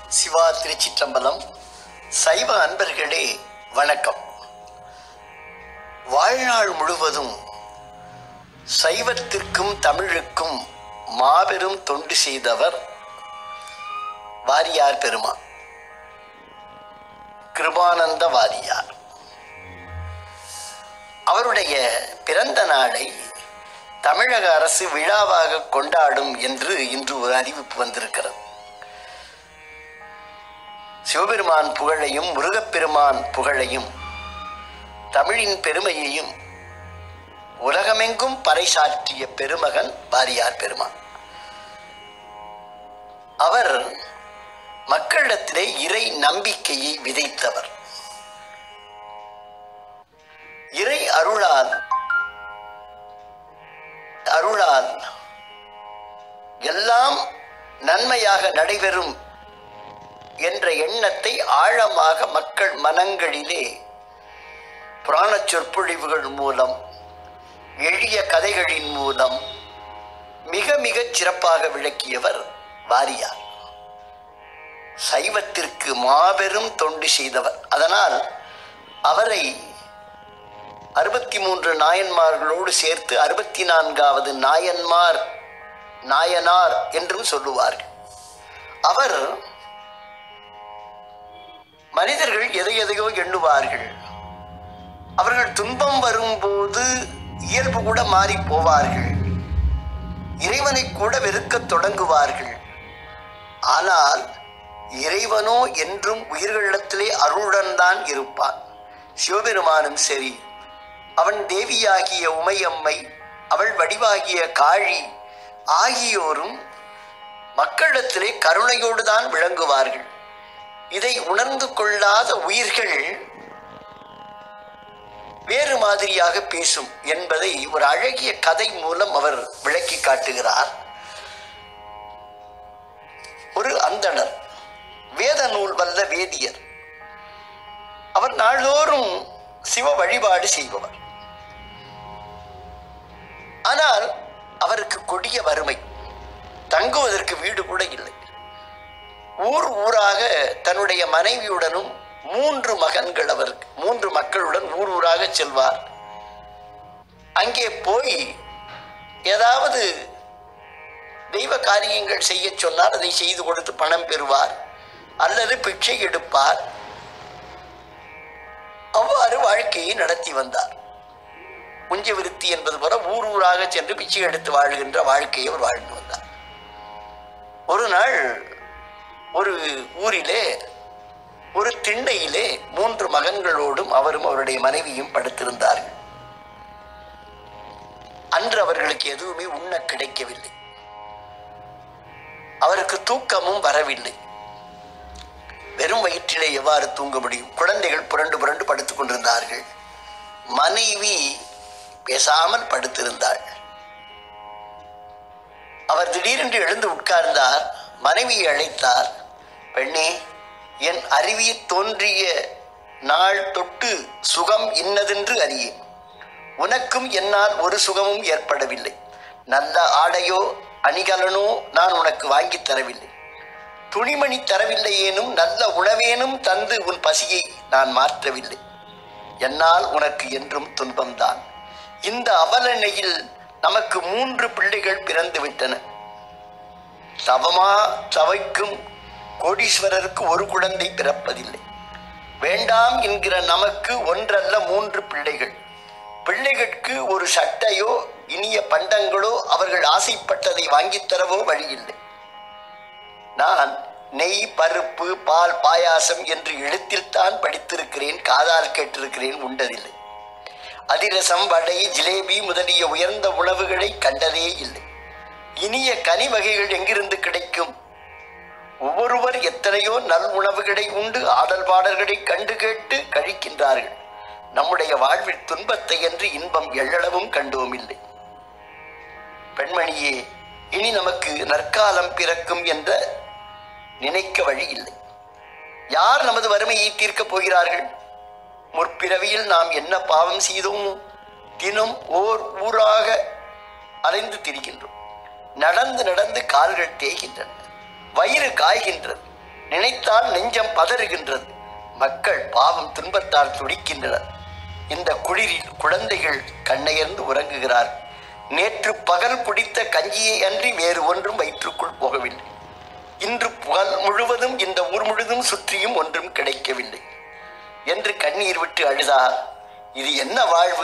சிவா திருச்சிற்றம்பலம் சைவ அன்பர்களே வணக்கம் வாழ்நாள் முழுவதும் சைவத்திற்கும் தமிழுக்கும் மாபெரும் தொண்டு செய்தவர் வாரியார் பெருமான் கிருபானந்த வாரியார் அவருடைய பிறந்த நாளை தமிழக அரசு விழாவாக கொண்டாடும் என்று இன்று ஒரு அறிவிப்பு வந்திருக்கிறது சிவபெருமான் புகழையும் முருகப்பெருமான் புகழையும் தமிழின் பெருமையையும் உலகமெங்கும் பறைசாற்றிய பெருமகன் வாரியார் பெருமான் அவர் மக்களிடத்திலே இறை நம்பிக்கையை விதைத்தவர் இறை அருளால் அருளால் எல்லாம் நன்மையாக நடைபெறும் என்ற எண்ணத்தை ஆழமாக மக்கள் மனங்களிலே புராணச் சொற்பொழிவுகள் மூலம் எளிய கதைகளின் மூலம் மிக மிகச் சிறப்பாக விளக்கியவர் வாரியார் சைவத்திற்கு மாபெரும் தொண்டு செய்தவர் அதனால் அவரை அறுபத்தி மூன்று நாயன்மார்களோடு சேர்த்து அறுபத்தி நான்காவது நாயன்மார் நாயனார் என்றும் சொல்லுவார்கள் அவர் மனிதர்கள் எதை எதையோ எண்ணுவார்கள் அவர்கள் துன்பம் வரும்போது இயல்பு கூட மாறி போவார்கள் இறைவனை கூட வெறுக்கத் தொடங்குவார்கள் ஆனால் இறைவனோ என்றும் உயிர்களிடத்திலே அருளுடன் தான் இருப்பான் சிவபெருமானும் சரி அவன் தேவியாகிய உமையம்மை அவள் வடிவாகிய காழி ஆகியோரும் மக்களிடத்திலே கருணையோடு தான் விளங்குவார்கள் இதை உணர்ந்து கொள்ளாத உயிர்கள் வேறு மாதிரியாக பேசும் என்பதை ஒரு அழகிய கதை மூலம் அவர் விளக்கி காட்டுகிறார் ஒரு அந்தணர் வேத நூல் வல்ல வேதியர் அவர் நாள்தோறும் சிவ வழிபாடு செய்பவர் ஆனால் அவருக்கு கொடிய வறுமை தங்குவதற்கு வீடு கூட இல்லை ஊர் ஊராக தன்னுடைய மனைவியுடனும் மூன்று மகன்கள் அவருக்கு மூன்று மக்களுடன் ஊர் ஊராக செல்வார் அங்கே போய் ஏதாவது தெய்வ காரியங்கள் செய்ய சொன்னால் அதை செய்து கொடுத்து பணம் பெறுவார் அல்லது பிச்சை எடுப்பார் அவ்வாறு வாழ்க்கையை நடத்தி வந்தார் குஞ்ச விருத்தி என்பது போல ஊர் ஊராக சென்று பிச்சை எடுத்து வாழ்கின்ற வாழ்க்கையை அவர் வாழ்ந்து வந்தார் ஒரு நாள் ஒரு ஊரிலே ஒரு திண்ணையிலே மூன்று மகன்களோடும் அவரும் அவருடைய மனைவியும் படுத்திருந்தார்கள் அன்று அவர்களுக்கு எதுவுமே உண்ண கிடைக்கவில்லை அவருக்கு தூக்கமும் வரவில்லை வெறும் வயிற்றிலே எவ்வாறு தூங்க முடியும் குழந்தைகள் புரண்டு புரண்டு படுத்துக் கொண்டிருந்தார்கள் மனைவி பேசாமல் படுத்திருந்தாள் அவர் திடீரென்று எழுந்து உட்கார்ந்தார் மனைவியை அழைத்தார் பெண்ணே என் அறிவியத் தோன்றிய நாள் தொட்டு சுகம் இன்னதென்று அறியேன் உனக்கும் என்னால் ஒரு சுகமும் ஏற்படவில்லை நல்ல ஆடையோ அணிகலனோ நான் உனக்கு வாங்கித் தரவில்லை துணிமணி தரவில்லையேனும் நல்ல உணவேனும் தந்து உன் பசியை நான் மாற்றவில்லை என்னால் உனக்கு என்றும் துன்பம்தான் இந்த அவலனையில் நமக்கு மூன்று பிள்ளைகள் பிறந்து விட்டன தவமா தவைக்கும் கோடீஸ்வரருக்கு ஒரு குழந்தை பிறப்பதில்லை வேண்டாம் என்கிற நமக்கு ஒன்றல்ல மூன்று பிள்ளைகள் பிள்ளைகளுக்கு ஒரு சட்டையோ இனிய பண்டங்களோ அவர்கள் ஆசைப்பட்டதை வாங்கித் தரவோ வழியில்லை நான் நெய் பருப்பு பால் பாயாசம் என்று எழுத்தில் தான் படித்திருக்கிறேன் காதால் கேட்டிருக்கிறேன் உண்டதில்லை அதிரசம் வடை ஜிலேபி முதலிய உயர்ந்த உணவுகளை கண்டதே இல்லை இனிய கனி வகைகள் எங்கிருந்து கிடைக்கும் ஒவ்வொருவர் எத்தனையோ நல் உணவுகளை உண்டு ஆடல் பாடல்களை கண்டு கேட்டு கழிக்கின்றார்கள் நம்முடைய வாழ்வில் துன்பத்தை என்று இன்பம் எள்ளளவும் கண்டோம் இல்லை பெண்மணியே இனி நமக்கு நற்காலம் பிறக்கும் என்ற நினைக்க வழி இல்லை யார் நமது வறுமையை தீர்க்கப் போகிறார்கள் முற்பிறவியில் நாம் என்ன பாவம் செய்தோமோ தினம் ஓர் ஊராக அலைந்து திரிகின்றோம் நடந்து நடந்து கால்கள் தேய்கின்றன வயிறு காய்கின்றது நினைத்தால் நெஞ்சம் பதறுகின்றது மக்கள் பாவம் துன்பத்தால் துடிக்கின்றனர் இந்த குளிரில் குழந்தைகள் கண்ணையர்ந்து உறங்குகிறார் நேற்று பகல் குடித்த கஞ்சியை அன்றி வேறு ஒன்றும் வயிற்றுக்குள் போகவில்லை இன்று பகல் முழுவதும் இந்த ஊர் முழுதும் சுற்றியும் ஒன்றும் கிடைக்கவில்லை என்று கண்ணீர் விட்டு அழுதார் இது என்ன வாழ்வு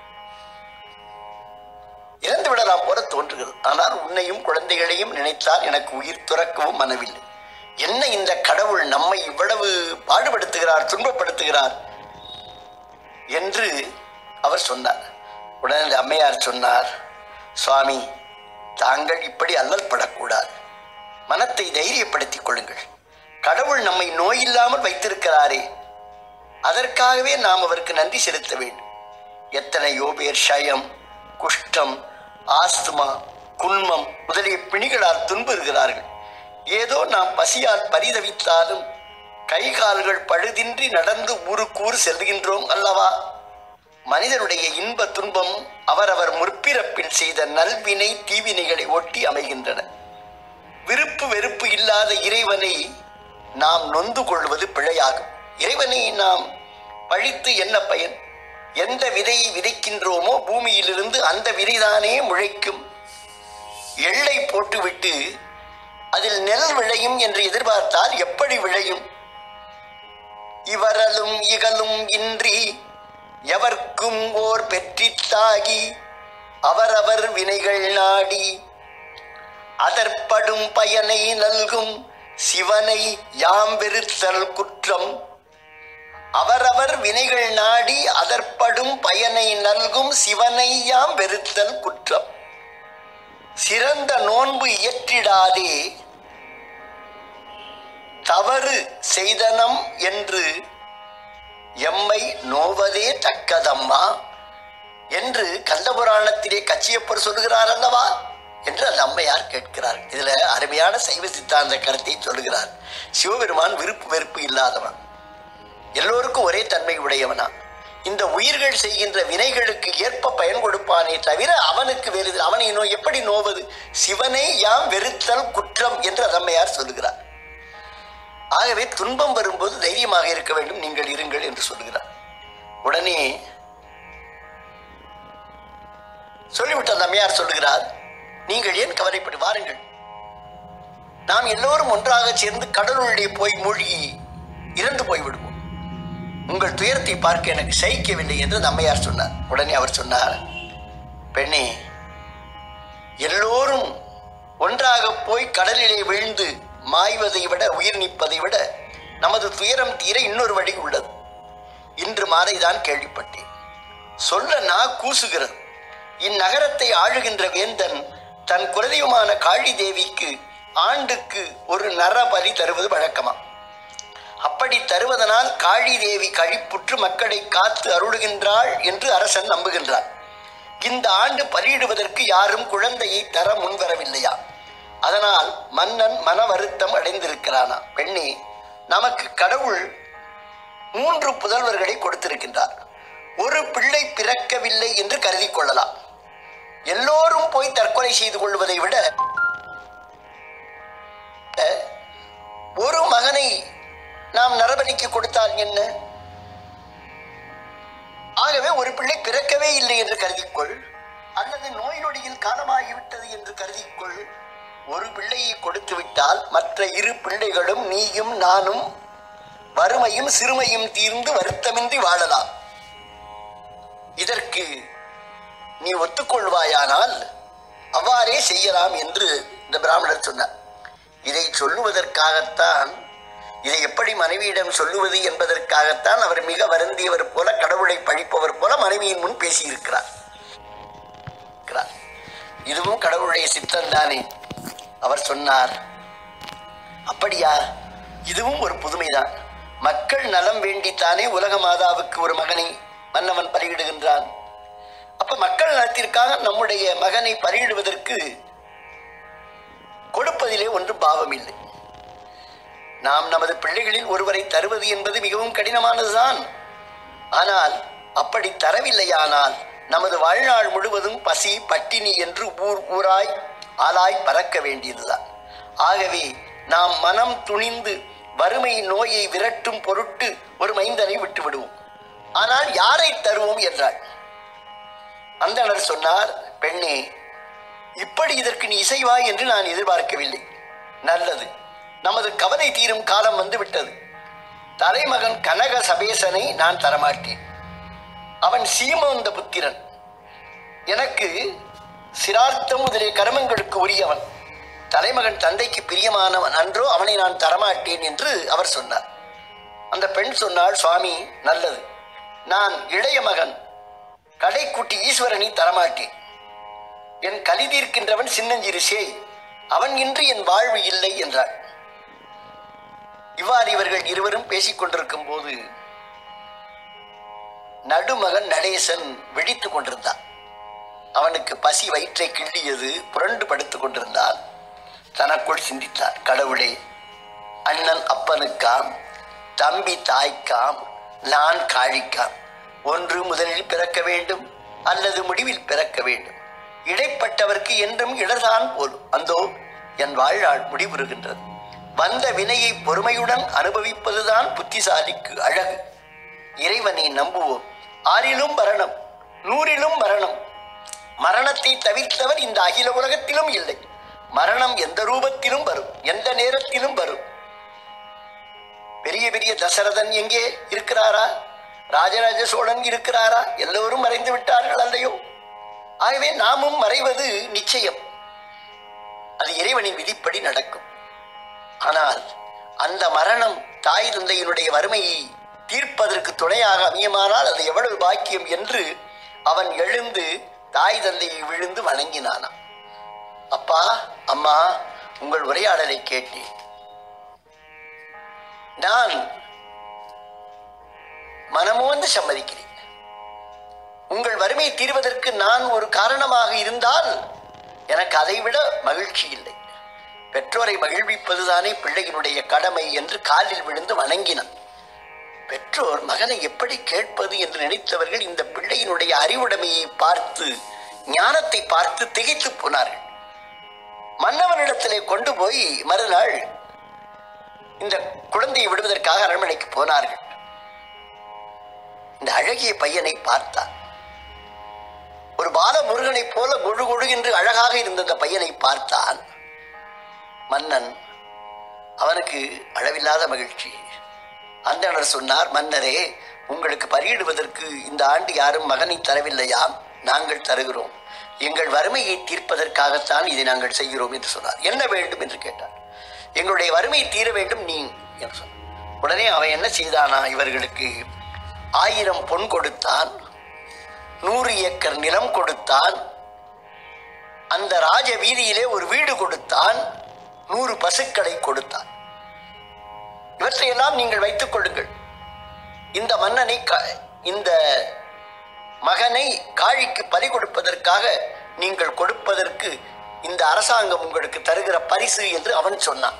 இறந்து விடலாம் போல தோன்றுகிறது ஆனால் உன்னையும் குழந்தைகளையும் நினைத்தால் எனக்கு உயிர் துறக்கவும் மனவில்லை என்ன இந்த கடவுள் நம்மை இவ்வளவு பாடுபடுத்துகிறார் துன்பப்படுத்துகிறார் என்று அவர் சொன்னார் உடனே அந்த அம்மையார் சொன்னார் சுவாமி தாங்கள் இப்படி அல்லல் படக்கூடாது மனத்தை தைரியப்படுத்திக் கொள்ளுங்கள் கடவுள் நம்மை நோயில்லாமல் வைத்திருக்கிறாரே அதற்காகவே நாம் அவருக்கு நன்றி செலுத்த வேண்டும் எத்தனையோ பேர் ஷயம் குஷ்டம் ஆஸ்துமா குன்மம் முதலிய பிணிகளால் துன்புறுகிறார்கள் ஏதோ நாம் பசியால் பரிதவித்தாலும் கை கால்கள் பழுதின்றி நடந்து ஊருக்கூறு செல்கின்றோம் அல்லவா மனிதனுடைய இன்ப துன்பம் அவரவர் முற்பிறப்பில் செய்த நல்வினை தீவினைகளை ஒட்டி அமைகின்றன விருப்பு வெறுப்பு இல்லாத இறைவனை நாம் நொந்து கொள்வது பிழையாகும் இறைவனை நாம் பழித்து என்ன பயன் எந்த விதையை விதைக்கின்றோமோ பூமியிலிருந்து அந்த விதைதானே முளைக்கும் எள்ளை போட்டுவிட்டு அதில் நெல் விளையும் என்று எதிர்பார்த்தால் எப்படி விளையும் இவரலும் இகலும் இன்றி எவர்க்கும் ஓர் பெற்றித்தாகி அவரவர் வினைகள் நாடி அதற்படும் பயனை நல்கும் சிவனை யாம் வெறுத்தல் குற்றம் அவரவர் வினைகள் நாடி அதற்படும் பயனை நல்கும் சிவனை யாம் வெறுத்தல் குற்றம் சிறந்த நோன்பு இயற்றிடாதே தவறு செய்தனம் என்று எம்மை நோவதே தக்கதம்மா என்று கந்தபுராணத்திலே கச்சியப்பர் சொல்லுகிறார் அல்லவா என்று அந்த அம்மையார் கேட்கிறார் இதுல அருமையான சைவ சித்தாந்த கருத்தை சொல்லுகிறார் சிவபெருமான் விருப்பு வெறுப்பு இல்லாதவன் எல்லோருக்கும் ஒரே தன்மை உடையவனா இந்த உயிர்கள் செய்கின்ற வினைகளுக்கு ஏற்ப பயன் கொடுப்பானே தவிர அவனுக்கு வேறு அவனை நோ எப்படி நோவது சிவனை யாம் வெறுத்தல் குற்றம் என்று அதம்மையார் சொல்லுகிறார் ஆகவே துன்பம் வரும்போது தைரியமாக இருக்க வேண்டும் நீங்கள் இருங்கள் என்று சொல்லுகிறார் உடனே சொல்லிவிட்ட அந்த அம்மையார் சொல்லுகிறார் நீங்கள் ஏன் கவலைப்படி வாருங்கள் நாம் எல்லோரும் ஒன்றாக சேர்ந்து கடலுள்ளே போய் மூழ்கி இறந்து போய்விடுவோம் உங்கள் துயரத்தை பார்க்க எனக்கு சகிக்கவில்லை என்று அந்த அம்மையார் சொன்னார் உடனே அவர் சொன்னார் பெண்ணே எல்லோரும் ஒன்றாக போய் கடலிலே விழுந்து மாய்வதை விட உயிர் நிற்பதை விட நமது துயரம் தீர இன்னொரு வழி உள்ளது இன்று மாலை தான் கேள்விப்பட்டேன் சொல்ல நான் கூசுகிறது இந்நகரத்தை ஆளுகின்ற வேந்தன் தன் குலதெய்வமான காளி தேவிக்கு ஆண்டுக்கு ஒரு நரபலி தருவது வழக்கமா அப்படி தருவதனால் காளி தேவி கழிப்புற்று மக்களை காத்து அருளுகின்றாள் என்று அரசன் நம்புகின்றார் இந்த ஆண்டு பலியிடுவதற்கு யாரும் குழந்தையை தர முன்வரவில்லையா அதனால் மன்னன் மன வருத்தம் அடைந்திருக்கிறானா பெண்ணே நமக்கு கடவுள் மூன்று புதல்வர்களை கொடுத்திருக்கின்றார் ஒரு பிள்ளை பிறக்கவில்லை என்று கருதி கொள்ளலாம் எல்லோரும் போய் தற்கொலை செய்து கொள்வதை விட ஒரு மகனை நாம் நரபலிக்கு கொடுத்தால் என்ன ஆகவே ஒரு பிள்ளை பிறக்கவே இல்லை என்று கருதிக்கொள் அல்லது நோய் நொடியில் காலமாகிவிட்டது என்று கருதிக்கொள் ஒரு பிள்ளையை கொடுத்து விட்டால் மற்ற இரு பிள்ளைகளும் நீயும் நானும் வறுமையும் சிறுமையும் தீர்ந்து வருத்தமின்றி வாழலாம் இதற்கு நீ ஒத்துக்கொள்வாயானால் அவ்வாறே செய்யலாம் என்று இந்த பிராமணர் சொன்னார் இதை சொல்லுவதற்காகத்தான் இதை எப்படி மனைவியிடம் சொல்லுவது என்பதற்காகத்தான் அவர் மிக வருந்தியவர் போல கடவுளை பழிப்பவர் போல மனைவியின் முன் பேசியிருக்கிறார் இருக்கிறார். இதுவும் கடவுளுடைய சித்தம் தானே அவர் சொன்னார் அப்படியா இதுவும் ஒரு புதுமைதான் மக்கள் நலம் வேண்டித்தானே உலக மாதாவுக்கு ஒரு மகனை மன்னவன் பலியிடுகின்றான் அப்ப மக்கள் நலத்திற்காக நம்முடைய மகனை பலியிடுவதற்கு கொடுப்பதிலே ஒன்றும் பாவம் இல்லை நாம் நமது பிள்ளைகளில் ஒருவரை தருவது என்பது மிகவும் கடினமானதுதான் ஆனால் அப்படி தரவில்லையானால் நமது வாழ்நாள் முழுவதும் பசி பட்டினி என்று ஊர் ஊராய் ஆளாய் பறக்க வேண்டியதுதான் ஆகவே நாம் மனம் துணிந்து வறுமை நோயை விரட்டும் பொருட்டு ஒரு மைந்தனை விட்டு விடுவோம் ஆனால் யாரை தருவோம் என்றாள் அந்தணர் சொன்னார் பெண்ணே இப்படி இதற்கு நீ இசைவாய் என்று நான் எதிர்பார்க்கவில்லை நல்லது நமது கவலை தீரும் காலம் வந்து விட்டது தலைமகன் கனக சபேசனை நான் தரமாட்டேன் அவன் சீமந்த புத்திரன் எனக்கு சிரார்த்தம் முதலிய கர்மங்களுக்கு உரியவன் தலைமகன் தந்தைக்கு பிரியமானவன் அன்றோ அவனை நான் தரமாட்டேன் என்று அவர் சொன்னார் அந்த பெண் சொன்னாள் சுவாமி நல்லது நான் இளைய மகன் கடைக்குட்டி ஈஸ்வரனை தரமாட்டேன் என் கலி தீர்க்கின்றவன் சின்னஞ்சிறு சேய் அவன் இன்றி என் வாழ்வு இல்லை என்றாள் இவ்வாறு இவர்கள் இருவரும் பேசிக் கொண்டிருக்கும் போது நடுமகன் நடேசன் விழித்துக் கொண்டிருந்தான் அவனுக்கு பசி வயிற்றை கிள்ளியது புரண்டு படுத்துக் கொண்டிருந்தான் தனக்குள் சிந்தித்தார் கடவுளே அண்ணன் அப்பனுக்காம் தம்பி தாய்க்காம் நான் காழிக்காம் ஒன்று முதலில் பிறக்க வேண்டும் அல்லது முடிவில் பிறக்க வேண்டும் இடைப்பட்டவர்க்கு என்றும் இடர்தான் போலும் அந்தோ என் வாழ்நாள் முடிவுறுகின்றது வந்த வினையை பொறுமையுடன் அனுபவிப்பதுதான் புத்திசாலிக்கு அழகு இறைவனை நம்புவோம் ஆறிலும் மரணம் நூறிலும் மரணம் மரணத்தை தவிர்த்தவர் இந்த அகில உலகத்திலும் இல்லை மரணம் எந்த ரூபத்திலும் வரும் எந்த நேரத்திலும் வரும் பெரிய பெரிய தசரதன் எங்கே இருக்கிறாரா ராஜராஜ சோழன் இருக்கிறாரா எல்லோரும் மறைந்து விட்டார்கள் அல்லையோ ஆகவே நாமும் மறைவது நிச்சயம் அது இறைவனின் விதிப்படி நடக்கும் ஆனால் அந்த மரணம் தாய் தந்தையினுடைய வறுமையை தீர்ப்பதற்கு துணையாக அமையுமானால் அது எவ்வளவு பாக்கியம் என்று அவன் எழுந்து தாய் தந்தையை விழுந்து வணங்கினானாம் அப்பா அம்மா உங்கள் உரையாடலை கேட்டேன் நான் மனமோந்து சம்மதிக்கிறேன் உங்கள் வறுமை தீர்வதற்கு நான் ஒரு காரணமாக இருந்தால் எனக்கு அதைவிட மகிழ்ச்சி இல்லை பெற்றோரை மகிழ்விப்பதுதானே பிள்ளையினுடைய கடமை என்று காலில் விழுந்து வணங்கினான் பெற்றோர் மகனை எப்படி கேட்பது என்று நினைத்தவர்கள் இந்த பிள்ளையினுடைய அறிவுடைமையை பார்த்து ஞானத்தை பார்த்து திகைத்து போனார்கள் மன்னவனிடத்திலே கொண்டு போய் மறுநாள் இந்த குழந்தையை விடுவதற்காக அரண்மனைக்கு போனார்கள் இந்த அழகிய பையனை பார்த்தான் ஒரு பால முருகனைப் போல கொழு கொழு என்று அழகாக இருந்த அந்த பையனை பார்த்தான் மன்னன் அவனுக்கு அளவில்லாத மகிழ்ச்சி அந்தனர் சொன்னார் மன்னரே உங்களுக்கு பலியிடுவதற்கு இந்த ஆண்டு யாரும் மகனை தரவில்லையாம் நாங்கள் தருகிறோம் எங்கள் வறுமையை தீர்ப்பதற்காகத்தான் இதை நாங்கள் செய்கிறோம் என்று சொன்னார் என்ன வேண்டும் என்று கேட்டார் எங்களுடைய வறுமை தீர வேண்டும் நீ என்று சொன்னார் உடனே அவன் என்ன செய்தானா இவர்களுக்கு ஆயிரம் பொன் கொடுத்தான் நூறு ஏக்கர் நிலம் கொடுத்தான் அந்த ராஜ வீதியிலே ஒரு வீடு கொடுத்தான் நூறு பசுக்களை கொடுத்தான் இவற்றையெல்லாம் நீங்கள் வைத்துக் கொள்ளுங்கள் இந்த மன்னனை க- இந்த மகனை காழிக்கு பறி கொடுப்பதற்காக நீங்கள் கொடுப்பதற்கு இந்த அரசாங்கம் உங்களுக்கு தருகிற பரிசு என்று அவன் சொன்னான்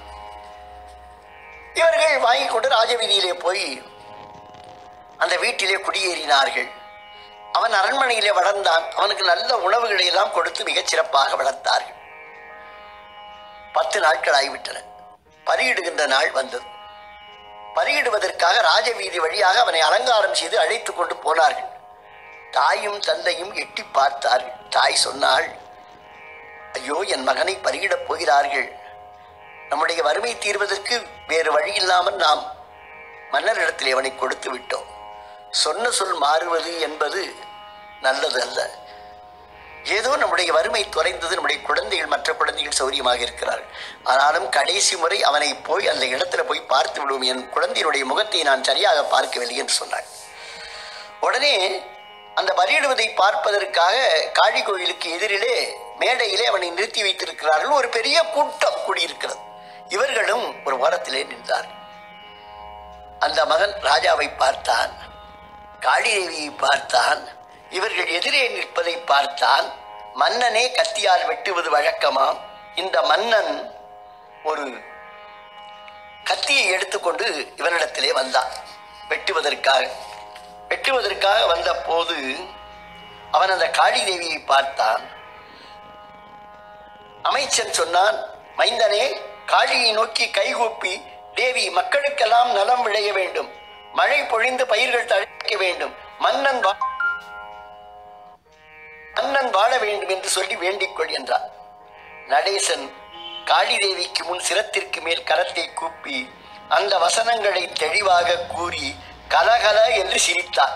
இவர்கள் வாங்கிக் கொண்டு ராஜவீதியிலே போய் அந்த வீட்டிலே குடியேறினார்கள் அவன் அரண்மனையிலே வளர்ந்தான் அவனுக்கு நல்ல உணவுகளை எல்லாம் கொடுத்து மிகச் சிறப்பாக வளர்த்தார்கள் பத்து நாட்கள் ஆகிவிட்டன பலியிடுகின்ற நாள் வந்தது பலியிடுவதற்காக ராஜவீதி வழியாக அவனை அலங்காரம் செய்து அழைத்து கொண்டு போனார்கள் தாயும் தந்தையும் எட்டி பார்த்தார்கள் தாய் சொன்னாள் ஐயோ என் மகனை பலியிடப் போகிறார்கள் நம்முடைய வறுமை தீர்வதற்கு வேறு வழி இல்லாமல் நாம் மன்னரிடத்தில் அவனை கொடுத்து விட்டோம் சொன்ன சொல் மாறுவது என்பது நல்லது அல்ல ஏதோ நம்முடைய வறுமை குறைந்தது நம்முடைய குழந்தைகள் மற்ற குழந்தைகள் சௌரியமாக இருக்கிறார்கள் ஆனாலும் கடைசி முறை அவனை போய் அந்த இடத்துல போய் பார்த்து விடுவோம் என் குழந்தையினுடைய முகத்தை நான் சரியாக பார்க்கவில்லை என்று சொன்னாள் உடனே அந்த பலியிடுவதை பார்ப்பதற்காக காளி கோயிலுக்கு எதிரிலே மேடையிலே அவனை நிறுத்தி வைத்திருக்கிறார்கள் ஒரு பெரிய கூட்டம் கூடியிருக்கிறது இவர்களும் ஒரு ஓரத்திலே நின்றார்கள் அந்த மகன் ராஜாவை பார்த்தான் காளிதேவியை பார்த்தான் இவர்கள் எதிரே நிற்பதை பார்த்தான் மன்னனே கத்தியால் வெட்டுவது வழக்கமாம் இந்த மன்னன் ஒரு கத்தியை எடுத்துக்கொண்டு இவனிடத்திலே வந்தான் வெட்டுவதற்காக வெட்டுவதற்காக வந்த போது அவன் அந்த காளி தேவியை பார்த்தான் அமைச்சன் சொன்னான் மைந்தனே காளியை நோக்கி கைகூப்பி தேவி மக்களுக்கெல்லாம் நலம் விளைய வேண்டும் மழை பொழிந்து பயிர்கள் தழைக்க வேண்டும் மன்னன் வா- மன்னன் வாழ வேண்டும் என்று சொல்லி வேண்டிக் கொள் என்றார் நடேசன் காளிதேவிக்கு முன் சிரத்திற்கு மேல் கரத்தை கூப்பி அந்த வசனங்களை தெளிவாக கூறி கலகல என்று சிரித்தார்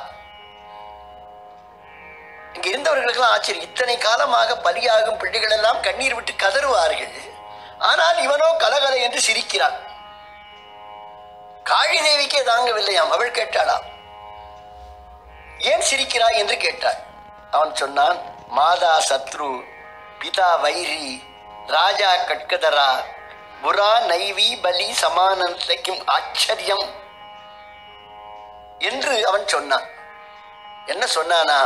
இங்க இருந்தவர்களுக்கெல்லாம் ஆச்சரியம் இத்தனை காலமாக பலியாகும் பிள்ளைகள் எல்லாம் கண்ணீர் விட்டு கதறுவார்கள் ஆனால் இவனோ கலகல என்று சிரிக்கிறான் காளி தேவிக்கே தாங்கவில்லையாம் அவள் கேட்டாளாம் ஏன் சிரிக்கிறாய் என்று கேட்டாள் அவன் சொன்னான் மாதா சத்ரு பிதா வைரி ராஜா கட்கதரா புரா நைவி பலி சமானந்தைக்கும் ஆச்சரியம் என்று அவன் சொன்னான் என்ன சொன்னானா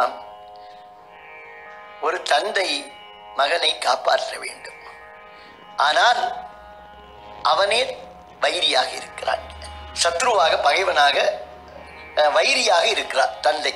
ஒரு தந்தை மகனை காப்பாற்ற வேண்டும் ஆனால் அவனே வைரியாக இருக்கிறான் சத்ருவாக பகைவனாக அஹ், வைரியாக இருக்கிறார் தந்தை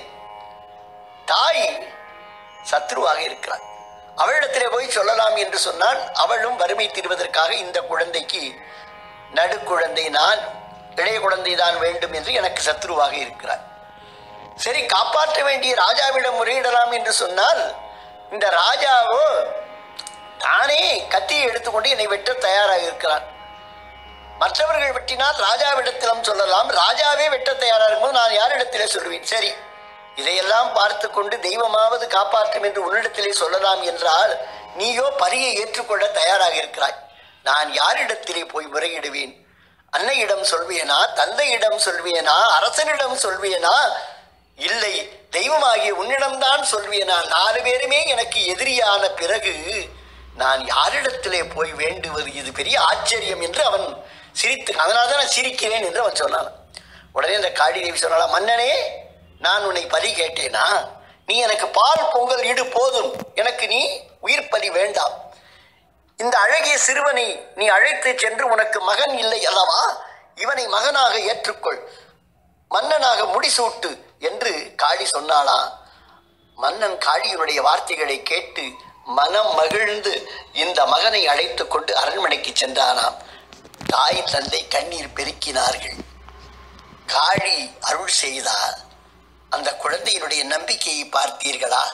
தாய் சத்ருவாக இருக்கிறார் அவளிடத்திலே போய் சொல்லலாம் என்று சொன்னால் அவளும் வறுமை தீர்வதற்காக இந்த குழந்தைக்கு நடுக்குழந்தை நான் இளைய குழந்தை தான் வேண்டும் என்று எனக்கு சத்ருவாக இருக்கிறார் சரி காப்பாற்ற வேண்டிய ராஜாவிடம் முறையிடலாம் என்று சொன்னால் இந்த ராஜாவோ தானே கத்தியை எடுத்துக்கொண்டு என்னை வெட்ட தயாராக இருக்கிறான் மற்றவர்கள் வெட்டினால் ராஜாவிடத்திலும் சொல்லலாம் ராஜாவே வெட்ட தயாராக இருக்கும்போது நான் யாரிடத்திலே சொல்லுவேன் சரி இதையெல்லாம் பார்த்து கொண்டு தெய்வமாவது காப்பாற்றும் என்று உன்னிடத்திலே சொல்லலாம் என்றால் நீயோ பரியை ஏற்றுக்கொள்ள தயாராக இருக்கிறாய் நான் யாரிடத்திலே போய் முறையிடுவேன் அன்னையிடம் சொல்வேனா தந்தையிடம் சொல்வேனா அரசனிடம் சொல்வேனா இல்லை தெய்வமாகிய உன்னிடம்தான் சொல்வேனா நாலு பேருமே எனக்கு எதிரியான பிறகு நான் யாரிடத்திலே போய் வேண்டுவது இது பெரிய ஆச்சரியம் என்று அவன் சிரித்து அதனால தான் நான் சிரிக்கிறேன் என்று அவன் சொன்னான் உடனே அந்த காளி தேவி சொன்னாலா மன்னனே நான் உன்னை பலி கேட்டேனா நீ எனக்கு பால் பொங்கல் இடு போதும் எனக்கு நீ உயிர் பலி வேண்டாம் இந்த அழகிய சிறுவனை நீ அழைத்து சென்று உனக்கு மகன் இல்லை அல்லவா இவனை மகனாக ஏற்றுக்கொள் மன்னனாக முடிசூட்டு என்று காளி சொன்னாளா மன்னன் காளியினுடைய வார்த்தைகளை கேட்டு மனம் மகிழ்ந்து இந்த மகனை அழைத்து கொண்டு அரண்மனைக்கு சென்றானாம் தாய் தந்தை கண்ணீர் பெருக்கினார்கள் காளி அருள் செய்தார் அந்த குழந்தையினுடைய நம்பிக்கையை பார்த்தீர்களா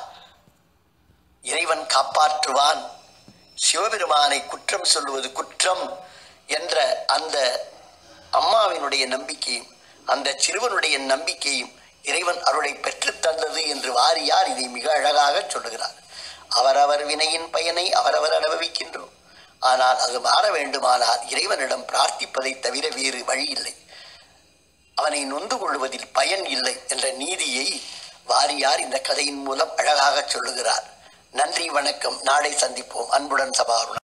இறைவன் காப்பாற்றுவான் சிவபெருமானை குற்றம் சொல்லுவது குற்றம் என்ற அந்த அம்மாவினுடைய நம்பிக்கையும் அந்த சிறுவனுடைய நம்பிக்கையும் இறைவன் அருளை பெற்றுத் தந்தது என்று வாரியார் இதை மிக அழகாக சொல்லுகிறார் அவரவர் வினையின் பயனை அவரவர் அனுபவிக்கின்றோம் ஆனால் அது மாற வேண்டுமானால் இறைவனிடம் பிரார்த்திப்பதை தவிர வேறு வழி இல்லை அவனை நொந்து கொள்வதில் பயன் இல்லை என்ற நீதியை வாரியார் இந்த கதையின் மூலம் அழகாக சொல்லுகிறார் நன்றி வணக்கம் நாளை சந்திப்போம் அன்புடன் சபாருணம்